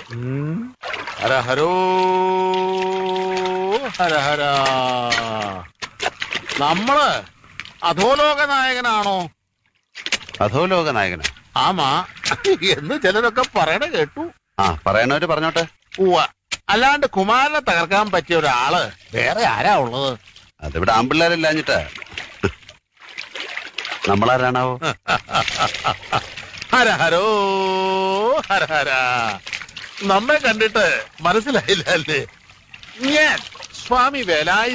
ഉം. ഹര ഹരോ ഹര ഹര നമ്മള് അധോലോക നായകനാണോ അധോലോക നായകന ആമാ എന്ന് ചിലരൊക്കെ പറയണ കേട്ടു ആ പറയണവര് പറഞ്ഞോട്ടെ ഉവ്വ അല്ലാണ്ട് കുമാരനെ തകർക്കാൻ പറ്റിയ ഒരാള് വേറെ ആരാ ഉള്ളത് അതിവിടെ ആമ്പിള്ളേരല്ലാഞ്ഞിട്ടാ നമ്മളാരാണാവോ ഹര ഹരോ ഹര ഹര നമ്മെ കണ്ടിട്ട് മനസ്സിലായില്ല അല്ലേ ഞാൻ സ്വാമി വേലായി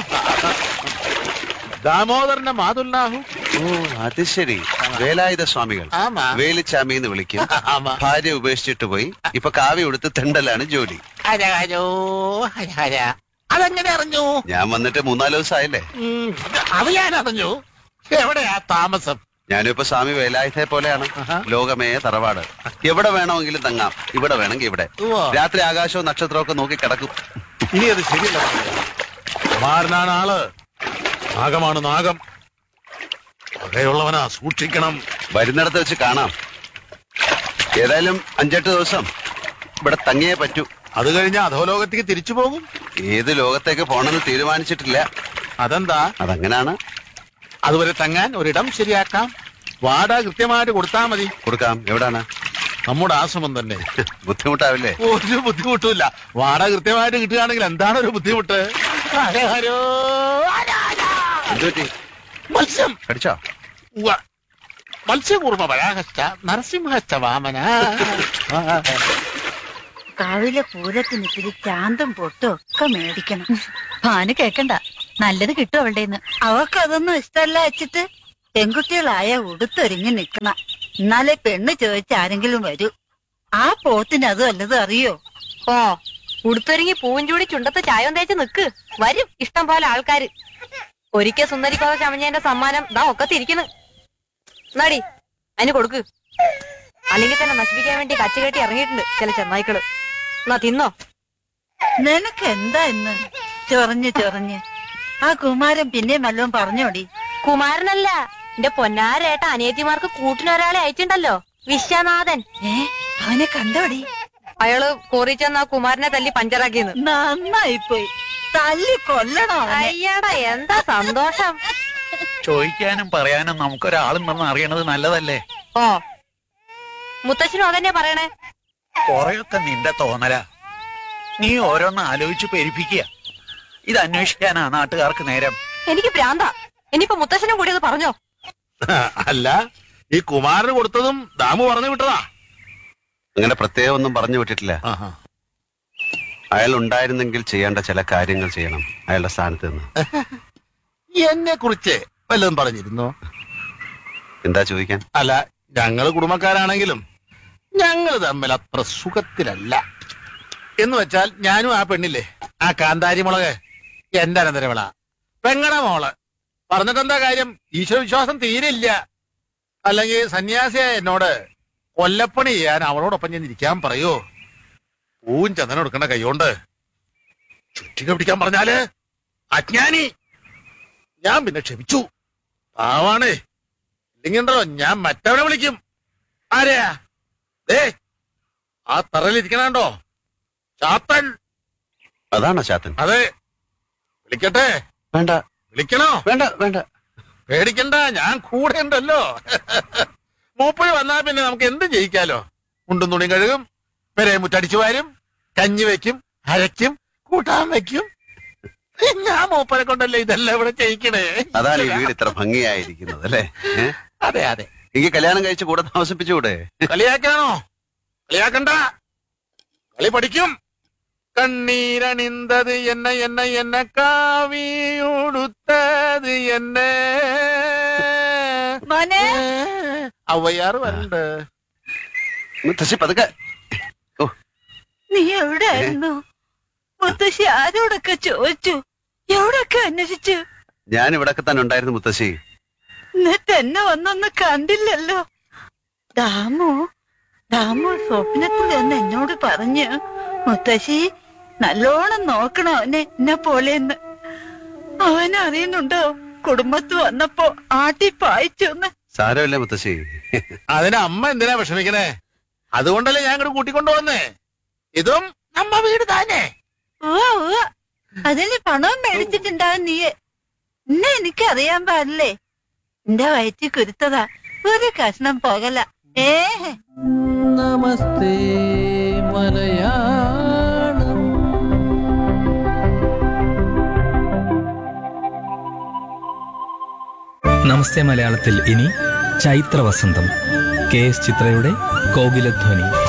ദാമോദരന്റെ മാതുല്ലാഹു ഓ അത് ശരി വേലായുധ സ്വാമികൾ ആമാ വേലിച്ചാമി എന്ന് വിളിക്കും ആമാ ഭാര്യ ഉപേക്ഷിച്ചിട്ട് പോയി ഇപ്പൊ കാവ്യ ഉടുത്ത് തെണ്ടലാണ് ജോലി ഹര ഹരോ ഹര ഹര അതെങ്ങനെ അറിഞ്ഞു ഞാൻ വന്നിട്ട് മൂന്നാല് ദിവസമായില്ലേ ഉം, അത് ഞാൻ അറിഞ്ഞു എവിടെയാ താമസം ഞാനും ഇപ്പൊ സ്വാമി വേലായുധയെ പോലെയാണ് ആഹാ. ലോകമേ തറവാട് എവിടെ വേണമെങ്കിലും തങ്ങാം ഇവിടെ വേണമെങ്കിൽ ഇവിടെ ഉവ്വ. രാത്രി ആകാശവും നക്ഷത്രവും ഒക്കെ നോക്കി കിടക്കും ഇനി അത് ശരിയല്ല കുമാരനാണ് ആള് നാഗമാണ് നാഗം വകയുള്ളവനാ സൂക്ഷിക്കണം വരുന്നിടത്ത് വെച്ച് കാണാം ഏതായാലും അഞ്ചെട്ട് ദിവസം ഇവിടെ തങ്ങിയേ പറ്റൂ അത് കഴിഞ്ഞ അധോലോകത്തേക്ക് തിരിച്ചു പോകും ഏത് ലോകത്തേക്ക് പോണെന്ന് തീരുമാനിച്ചിട്ടില്ല അതെന്താ അതങ്ങനാണ് അതുവരെ തങ്ങാൻ ഒരിടം ശരിയാക്കാം വാടക കൃത്യമായിട്ട് കൊടുത്താ മതി കൊടുക്കാം എവിടാണ് നമ്മുടെ ആശ്രമം തന്നെ ബുദ്ധിമുട്ടാവില്ലേ ഒരു ബുദ്ധിമുട്ടുമില്ല വാടക കൃത്യമായിട്ട് കിട്ടുകയാണെങ്കിൽ എന്താണ് ഒരു ബുദ്ധിമുട്ട് ഹര ഹരോ ഹര ഹര. എന്തുപറ്റി മത്സ്യം കടിച്ചോ ഉവ്വ. മത്സ്യകൂർമ്മ വരാഹശ്ച നരസിംഹശ്ച വാമന കാവിലെ പൂരത്തിന് ഇത്തിരി ചാന്തും പൊട്ടും ഒക്കെ മേടിക്കണം ഭാന് കേക്കണ്ട നല്ലത് കിട്ടും അവളുടെ അവക്കതൊന്നും ഇഷ്ടമല്ല വെച്ചിട്ട് പെൺകുട്ടികളായ ഉടുത്തൊരുങ്ങി നിക്കണ എന്നാലേ പെണ്ണ് ചോദിച്ച ആരെങ്കിലും വരൂ ആ പോത്തിന് അത് വല്ലതും അറിയോ ഓ ഉടുത്തൊരുങ്ങി പൂഞ്ചൂടി ചുണ്ടത്ത് ചായം തേച്ച് നിക്ക് വരും ഇഷ്ടം പോലെ ആൾക്കാര് ഒരിക്കൽ സുന്ദരിക്കോത ചമഞ്ഞതിന്റെ സമ്മാനം ദാ ഒക്കത്തിരിക്കുന്നു നടി അതിന് കൊടുക്ക് അല്ലെങ്കിൽ തന്നെ നശിപ്പിക്കാൻ വേണ്ടി കച്ചുകെട്ടി ഇറങ്ങിയിട്ടുണ്ട് ചില ചെന്നായ്ക്കള് എന്നാ തിന്നോ നിനക്ക് എന്താ ഇന്ന് ചൊറഞ്ഞ് ചൊറഞ്ഞ് ആ കുമാരൻ പിന്നെയും വല്ലതും പറഞ്ഞോടി കുമാരനല്ല എന്റെ പൊന്നാരേട്ട അനിയത്തിമാർക്ക് കൂട്ടിനൊരാളെ അയച്ചിണ്ടല്ലോ വിശ്വനാഥൻ ഏ അവനെ കണ്ടോടി അയാള് കോറി ചെന്ന് ആ കുമാരനെ തല്ലി പഞ്ചറാക്കിയെന്ന് നന്നായി പോയി തല്ലി കൊല്ലണോ അവനെ അയ്യടാ എന്താ സന്തോഷം ചോദിക്കാനും പറയാനും നമുക്കൊരാളുണ്ടെന്ന് അറിയണത് നല്ലതല്ലേ ഓ മുത്തച്ഛനും അതന്നെ പറയണേ കൊറേയൊക്കെ നിന്റെ തോന്നല നീ ഓരോന്ന് ആലോചിച്ച് പെരിപ്പിക്കുക ഇത് അന്വേഷിക്കാനാ നാട്ടുകാർക്ക് നേരം എനിക്ക് ഭ്രാന്ത ഇനിയിപ്പോ മുത്തശ്ശനും കൂടി അത് പറഞ്ഞോ അല്ല ഈ കുമാരന് കൊടുത്തതും ദാമു പറഞ്ഞു വിട്ടതാ അങ്ങനെ പ്രത്യേകം ഒന്നും പറഞ്ഞു വിട്ടിട്ടില്ല ആഹാ. അയാൾ ഉണ്ടായിരുന്നെങ്കിൽ ചെയ്യേണ്ട ചില കാര്യങ്ങൾ ചെയ്യണം അയാളുടെ സ്ഥാനത്ത് നിന്ന് എന്നെ കുറിച്ച് വല്ലതും പറഞ്ഞിരുന്നോ എന്താ ചോദിക്കാൻ അല്ല ഞങ്ങള് കുടുംബക്കാരാണെങ്കിലും ഞങ്ങൾ തമ്മിൽ അത്ര സുഖത്തിലല്ല എന്ന് വെച്ചാൽ ഞാനും ആ പെണ്ണില്ലേ ആ കാന്താരി മുളക് എന്റെ അനന്തരവിള പെങ്ങട മോള് പറഞ്ഞിട്ടെന്താ കാര്യം ഈശ്വര വിശ്വാസം തീരില്ല അല്ലെങ്കിൽ സന്യാസിയായ എന്നോട് കൊല്ലപ്പണി ചെയ്യാൻ അവളോടൊപ്പം ഞാൻ ഇരിക്കാൻ പറയോ പൂവും ചന്ദനം എടുക്കണ കൈകൊണ്ട് ചുറ്റിക പിടിക്കാൻ പറഞ്ഞാല് അജ്ഞാനി ഞാൻ പിന്നെ ക്ഷമിച്ചു പാവാണ് ഇല്ലെങ്കിൽ ഉണ്ടല്ലോ ഞാൻ മറ്റവനെ വിളിക്കും ആരെയാ ദേ ആ തറയിലിരിക്കണോ ചാത്തൻ അതാണോ ചാത്തൻ അതെ വിളിക്കട്ടെ വേണ്ട വിളിക്കണോ വേണ്ട വേണ്ട പേടിക്കണ്ട ഞാൻ കൂടെ ഉണ്ടല്ലോ മൂപ്പഴ് വന്നാ പിന്നെ നമുക്ക് എന്ത് ജയിക്കാലോ മുണ്ടും തുണിയും കഴുകും പെരയെ മുറ്റടിച്ചു വാരും കഞ്ഞി വെക്കും അരയ്ക്കും കൂട്ടാൻ വെക്കും ഞാൻ മൂപ്പരെ കൊണ്ടല്ലേ ഇതെല്ലാം ഇവിടെ ചെയ്യിക്കണേ അതാണ് ഈ വീട് ഇത്ര ഭംഗിയായിരിക്കുന്നത് അല്ലേ ഏ? അതെ അതെ എനിക്ക് കല്യാണം കഴിച്ച് കൂടെ താമസിപ്പിച്ചുകൂടെ കളിയാക്കാണോ കളിയാക്കണ്ട കളി പഠിക്കും കണ്ണീരണിന്തത് എന്നെ എന്നെ എന്നെ കാവിയുടുത്തത് എന്നെ മോനെ അവയാറ് വരണ്ട് മുത്തശ്ശി പതുക്കെ ഓ നീ എവിടെയായിരുന്നു മുത്തശ്ശി ആരോടൊക്കെ ചോദിച്ചു എവിടൊക്കെ അന്വേഷിച്ചു ഞാൻ ഇവിടൊക്കെ തന്നെ ഉണ്ടായിരുന്നു മുത്തശ്ശി എന്നിട്ട് എന്നെ വന്നൊന്ന് കണ്ടില്ലല്ലോ ദാമു ദാമു സ്വപ്നത്തിൽ എന്ന് എന്നോട് പറഞ്ഞു മുത്തശ്ശി നല്ലോണം നോക്കണം അവനെ എന്നെ പോലെന്ന് അവൻ അറിയുന്നുണ്ടോ കുടുംബത്ത് വന്നപ്പോ ആട്ടി പായിച്ചു എന്ന് സാരമില്ല മുത്തശ്ശി അതിന് അമ്മ എന്തിനാ വിഷമിക്കണേ അതുകൊണ്ടല്ലേ ഞാൻ ഇങ്ങോട്ട് കൂട്ടിക്കൊണ്ടു വന്നേ ഇതും നമ്മ വീട് തന്നെ ഓ ഓ അതിന് പണവും മേടിച്ചിട്ടുണ്ടാവും നീ എന്നെ എനിക്ക് അറിയാൻ പാടില്ലേ എന്റെ വയറ്റിൽ കുരുത്തതാ ഒരു കഷ്ണം പോകല ഏ നമസ്തേ മലയാളം നമസ്തേ മലയാളത്തിൽ ഇനി ചൈത്രവസന്തം കെ എസ് ചിത്രയുടെ കോകിലധ്വനി